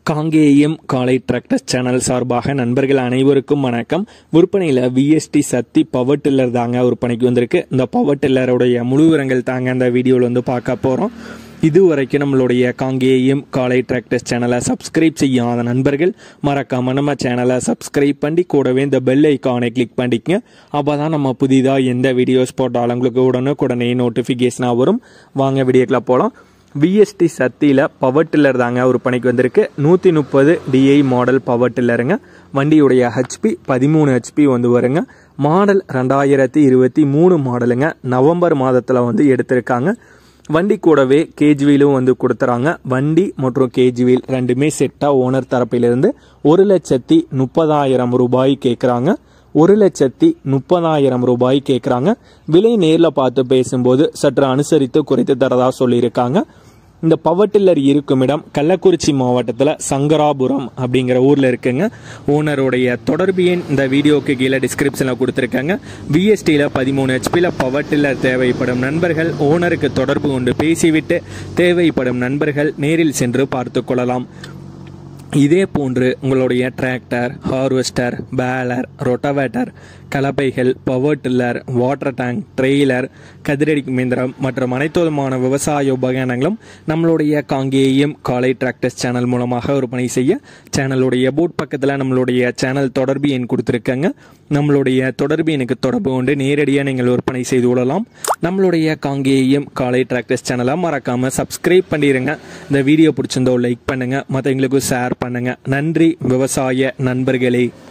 காங்கேயம் காலை tractors channel சார்பாக நண்பர்கள் அனைவருக்கும் வணக்கம் விற்பனையில் விஎஸ்டி சக்தி பவர் டில்லர் தாங்க விற்பனைக்கு வந்திருக்கு இந்த பவர் டில்லருடைய முழு விவரங்கள் தாங்க இந்த வீடியோவில் வந்து பார்க்க போகிறோம் இது வரைக்கும் நம்மளுடைய காங்கேயம் காலை டிராக்டர்ஸ் சேனலை சப்ஸ்கிரைப் செய்யாத நண்பர்கள் மறக்காம நம்ம சேனலை சப்ஸ்கிரைப் பண்ணி கூடவே இந்த பெல் ஐக்கானை கிளிக் பண்ணிக்கங்க அப்போ தான் நம்ம புதிதாக எந்த வீடியோஸ் போட்டாலும் உங்களுக்கு உடனுக்குடனே நோட்டிஃபிகேஷனாக வரும் வாங்க வீடியோக்குள்ள போகலாம் விஎஸ்டி சக்தியில் பவர் டில்லர் தாங்க விற்பனைக்கு வந்திருக்கு நூற்றி முப்பது டிஐ மாடல் பவர் டில்லருங்க வண்டியுடைய ஹெச்பி பதிமூணு ஹெச்பி வந்து வருங்க மாடல் ரெண்டாயிரத்தி இருபத்தி மூணு மாடலுங்க நவம்பர் மாதத்தில் வந்து எடுத்திருக்காங்க வண்டி கூடவே கேஜ் வீலும் வந்து கொடுத்துறாங்க வண்டி மற்றும் கேஜ் வீல் ரெண்டுமே செட்டாக ஓனர் தரப்பிலிருந்து ஒரு லட்சத்தி முப்பதாயிரம் ரூபாய் கேட்குறாங்க ஒரு லட்சத்தி முப்பதாயிரம் ரூபாய் கேட்குறாங்க விலை நேரில் பார்த்து பேசும்போது சற்று அனுசரித்து குறைத்து தரதா சொல்லியிருக்காங்க இந்த பவர் டில்லர் இருக்கும் இடம் கள்ளக்குறிச்சி மாவட்டத்தில் சங்கராபுரம் அப்படிங்கிற ஊரில் இருக்குங்க ஓனருடைய தொடர்பு எண் இந்த வீடியோக்கு கீழே டிஸ்கிரிப்ஷனில் கொடுத்துருக்காங்க விஎஸ்டியில் பதிமூணு ஹெச்பியில் பவர் டில்லர் தேவைப்படும் நண்பர்கள் ஓனருக்கு தொடர்பு கொண்டு பேசிவிட்டு தேவைப்படும் நண்பர்கள் நேரில் சென்று பார்த்து கொள்ளலாம் இதே போன்று உங்களுடைய டிராக்டர் ஹார்வெஸ்டர் பேலர் ரொட்டவேட்டர் கலப்பைகள் power tiller water tank trailer கதிரடி மிந்திரம் மற்றும் அனைத்து விதமான விவசாய உபகரணங்களும் நம்மளுடைய காங்கேயம் காலை டிராக்டர்ஸ் சேனல் மூலமாக விற்பனை செய்ய சேனலுடைய போட் பக்கத்தில் நம்மளுடைய சேனல் தொடர்பு எண் கொடுத்துருக்காங்க நம்மளுடைய தொடர்பு எனக்கு தொடர்பு கொண்டு நேரடியாக நீங்கள் விற்பனை செய்து கொள்ளலாம் நம்மளுடைய காங்கேயம் காலை டிராக்டர்ஸ் சேனலை மறக்காமல் சப்ஸ்கிரைப் பண்ணிடுங்க இந்த வீடியோ பிடிச்சிருந்தோ லைக் பண்ணுங்கள் மற்றவங்களுக்கு ஷேர் பண்ணுங்கள் நன்றி விவசாய நண்பர்களே